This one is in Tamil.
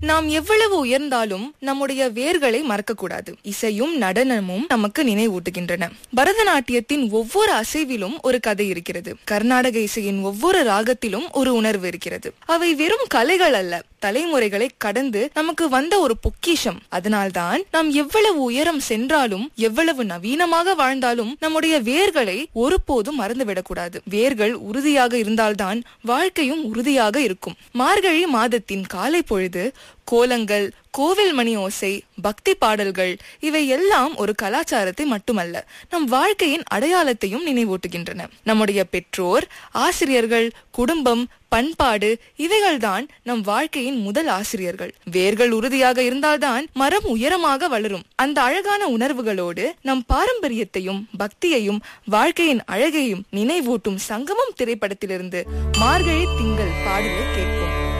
நாம் எவ்வளவு உயர்ந்தாலும் நம்முடைய வேர்களை மறக்கக்கூடாது இசையும் நடனமும் நமக்கு நினைவூட்டுகின்றன பரதநாட்டியத்தின் ஒவ்வொரு அசைவிலும் ஒரு கதை இருக்கிறது கர்நாடக இசையின் ஒவ்வொரு ராகத்திலும் ஒரு உணர்வு இருக்கிறது அவை வெறும் கலைகள் அல்ல தலைமுறைகளை கடந்து நமக்கு வந்த ஒரு பொக்கிஷம் அதனால்தான் நாம் எவ்வளவு உயரம் சென்றாலும் எவ்வளவு நவீனமாக வாழ்ந்தாலும் நம்முடைய வேர்களை ஒருபோதும் மறந்துவிடக்கூடாது வேர்கள் உறுதியாக இருந்தால்தான் வாழ்க்கையும் உறுதியாக இருக்கும் மார்கழி மாதத்தின் காலை பொழுது கோலங்கள் கோவில் மணி ஓசை பக்தி பாடல்கள் இவை எல்லாம் ஒரு கலாச்சாரத்தை மட்டுமல்ல நம் வாழ்க்கையின் அடையாளத்தையும் நினைவூட்டுகின்றன நம்முடைய பெற்றோர் ஆசிரியர்கள் குடும்பம் பண்பாடு இவைகள்தான் நம் வாழ்க்கையின் முதல் ஆசிரியர்கள் வேர்கள் உறுதியாக இருந்தால்தான் மரம் உயரமாக வளரும் அந்த அழகான உணர்வுகளோடு நம் பாரம்பரியத்தையும் பக்தியையும் வாழ்க்கையின் அழகையும் நினைவூட்டும் சங்கமம் திரைப்படத்திலிருந்து மார்கழி திங்கள் பாடலை கேட்போம்